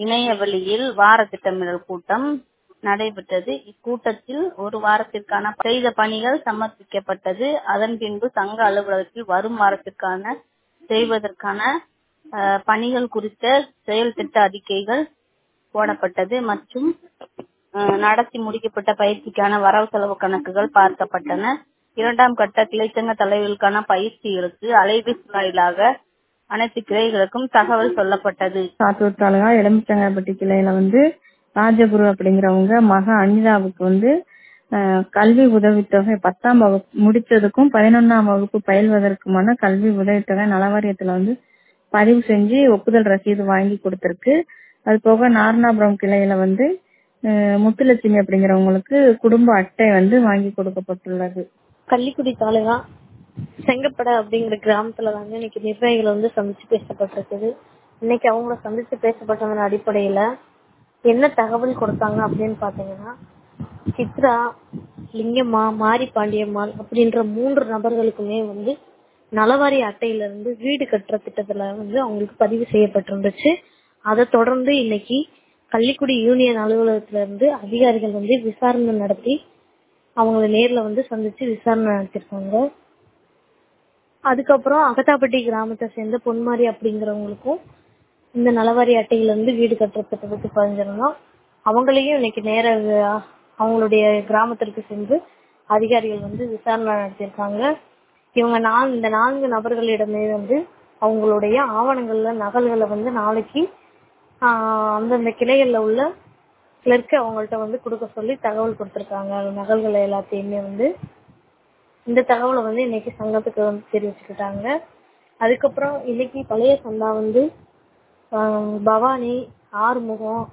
இணையவழியில் வார திட்டமிடல் கூட்டம் நடைபெற்றது இக்கூட்டத்தில் ஒரு வாரத்திற்கான செய்த பணிகள் சமர்ப்பிக்கப்பட்டது அதன் பின்பு சங்க அலுவலகத்தில் வரும் வாரத்திற்கான செய்வதற்கான அஹ், பணிகள் குறித்த செயல் திட்ட அறிக்கைகள் போடப்பட்டது மற்றும் அஹ், நடத்தி முடிக்கப்பட்ட பயிற்சிக்கான வரவு செலவு கணக்குகள் பார்க்கப்பட்டன இரண்டாம் கட்ட கிளைச்சங்க தலைவர்களுக்கான பயிற்சிகளுக்கு அலைபேசி வாயிலாக அனைத்து கிளைகளுக்கும் தகவல் சொல்லப்பட்டது சாத்தூர் தாலுகா எலுமிச்சங்காப்பட்டி கிளையில வந்து ராஜகுரு அப்படிங்கிறவங்க மக அனிதாவுக்கு வந்து அஹ், கல்வி உதவித்தொகை பத்தாம் வகுப்பு முடித்ததுக்கும் பதினொன்னாம் வகுப்பு பயில்வதற்குமான கல்வி உதவித்தொகை நலவாரியத்துல வந்து பதிவு செஞ்சு ஒப்புதல் ரசீது வாங்கி கொடுத்திருக்கு அது போக நாரணாபுரம் கிளையில வந்து அஹ், முத்துலட்சுமி அப்படிங்கிறவங்களுக்கு குடும்ப அட்டை வந்து வாங்கி கொடுக்கப்பட்டுள்ளது கள்ளிக்குடி தாலுகா செங்கப்பட அப்படிங்கிற கிராமத்துல வந்து இன்னைக்கு நிர்வாகிகள் வந்து சந்திச்சு பேசப்பட்டிருக்குது இன்னைக்கு அவங்கள சந்திச்சு பேசப்பட்டதன் அடிப்படையில என்ன தகவல் கொடுத்தாங்க அப்படின்னு பாத்தீங்கன்னா சித்ரா லிங்கம்மா மாரி பாண்டியம்மாள் அப்படின்ற மூன்று நபர்களுக்குமே வந்து நலவாரி அட்டையில இருந்து வீடு கட்டுற திட்டத்துல வந்து அவங்களுக்கு பதிவு செய்யப்பட்டிருந்துச்சு அதை தொடர்ந்து இன்னைக்கு கள்ளிக்குடி யூனியன் அலுவலகத்துல இருந்து அதிகாரிகள் வந்து விசாரணை நடத்தி அவங்கள நேர்ல வந்து சந்திச்சு விசாரணை நடத்திருக்காங்க அதுக்கப்புறம் அகத்தாப்பட்டி கிராமத்தை சேர்ந்த பொன்மாரி அப்படிங்கிறவங்களுக்கும் இந்த நலவாரி அட்டையில இருந்து வீடு கட்டுற திட்டத்துக்கு பதிஞ்சிருந்தோம் அவங்களையும் இன்னைக்கு நேர அஹ், அவங்களுடைய கிராமத்திற்கு சென்று அதிகாரிகள் வந்து விசாரணை நடத்தியிருக்காங்க இவங்க நான் இந்த நான்கு நபர்களிடமே வந்து அவங்களுடைய ஆவணங்கள்ல நகல்களை வந்து நாளைக்கு ஆஹ், அந்தந்த கிளைகள்ல உள்ள கிளர்க்கு அவங்கள்ட்ட வந்து கொடுக்க சொல்லி தகவல் கொடுத்திருக்காங்க அந்த நகல்களை எல்லாத்தையுமே வந்து இந்த தகவலை வந்து இன்னைக்கு சங்கத்துக்கு வந்து தெரிவிச்சுக்கிட்டாங்க அதுக்கப்புறம் இன்னைக்கு பழைய சந்தா வந்து ஆஹ், பவானி ஆறுமுகம்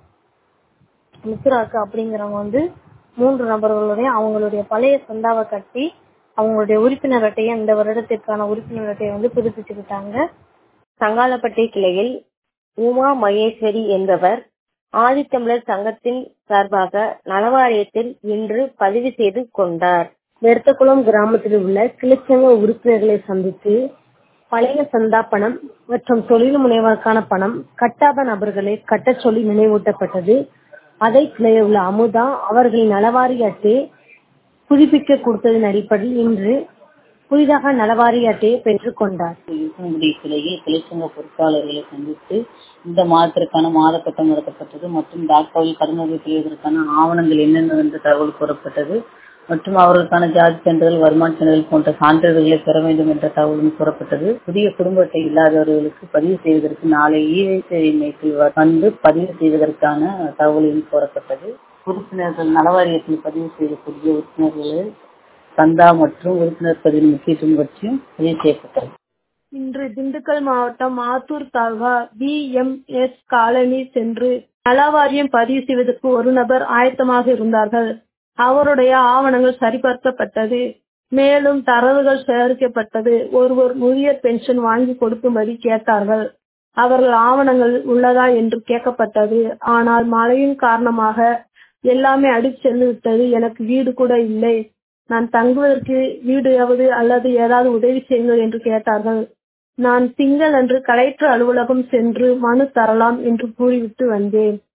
முத்துராக்கு அப்படிங்கிறவங்க வந்து மூன்று நபர்களுடைய அவங்களுடைய பழைய சந்தாவை கட்டி அவங்களுடைய உறுப்பினர் அட்டையை இந்த வருடத்திற்கான உறுப்பினர் அட்டையை வந்து புதுப்பிச்சுக்கிட்டாங்க சங்காலப்பட்டி கிளையில் உமா மகேஸ்வரி என்பவர் ஆதித்தமிழர் சங்கத்தின் சார்பாக நலவாரியத்தில் இன்று பதிவு செய்து கொண்டார் வெர்த்தகுளம் கிராமத்தில் உள்ள கிளிச்சங்க உறுப்பினர்களை சந்தித்து பழைய சந்தா பணம் மற்றும் தொழில் முனைவோருக்கான பணம் கட்டாத நபர்களை கட்டச் சொல்லி நினைவூட்டப்பட்டது அதை கிளையில் உள்ள அமுதா அவர்களின் நலவாரி அட்டை புதுப்பிக்க கொடுத்ததன் அடிப்படையில் இன்று புதிதாக நலவாரி அட்டையை பெற்றுக் கொண்டார் இருக்கக்கூடிய கிளையில் கிளைச்சங்க பொறுப்பாளர்களை சந்தித்து இந்த மாதத்திற்கான மாத கட்டம் நடத்தப்பட்டது மற்றும் டாக்டர்கள் கடனுதவி செய்வதற்கான ஆவணங்கள் என்னென்ன என்ற தகவல் கூறப்பட்டது மற்றும் அவர்களுக்கான ஜாதி சான்றிதழ் வருமான சான்றிதழ் போன்ற சான்றிதழ்களை பெற வேண்டும் என்ற தகவலும் கூறப்பட்டது புதிய குடும்ப அட்டை இல்லாதவர்களுக்கு பதிவு செய்வதற்கு நாளை ஈவை மையத்தில் வந்து பதிவு செய்வதற்கான தகவலும் கூறப்பட்டது உறுப்பினர்கள் நலவாரியத்தில் பதிவு செய்யக்கூடிய உறுப்பினர்கள் சந்தா மற்றும் உறுப்பினர் பதிவின் முக்கியத்துவம் பற்றியும் பதிவு செய்யப்பட்டது இன்று திண்டுக்கல் மாவட்டம் Athur taluka P M S colony சென்று நலவாரியம் பதிவு செய்வதற்கு ஒரு நபர் ஆயத்தமாக இருந்தார்கள் அவருடைய ஆவணங்கள் சரிபார்க்கப்பட்டது மேலும் தரவுகள் சேகரிக்கப்பட்டது ஒருவர் முதியர் பென்ஷன் வாங்கி கொடுக்கும்படி கேட்டார்கள் அவர்கள் ஆவணங்கள் உள்ளதா என்று கேட்கப்பட்டது ஆனால் மழையின் காரணமாக எல்லாமே அடித்து சென்று விட்டது எனக்கு வீடு கூட இல்லை நான் தங்குவதற்கு வீடாவது அல்லது ஏதாவது உதவி செய்யுங்கள் என்று கேட்டார்கள் நான் திங்கள் அன்று கலெக்டர் அலுவலகம் சென்று மனு தரலாம் என்று கூறிவிட்டு வந்தேன்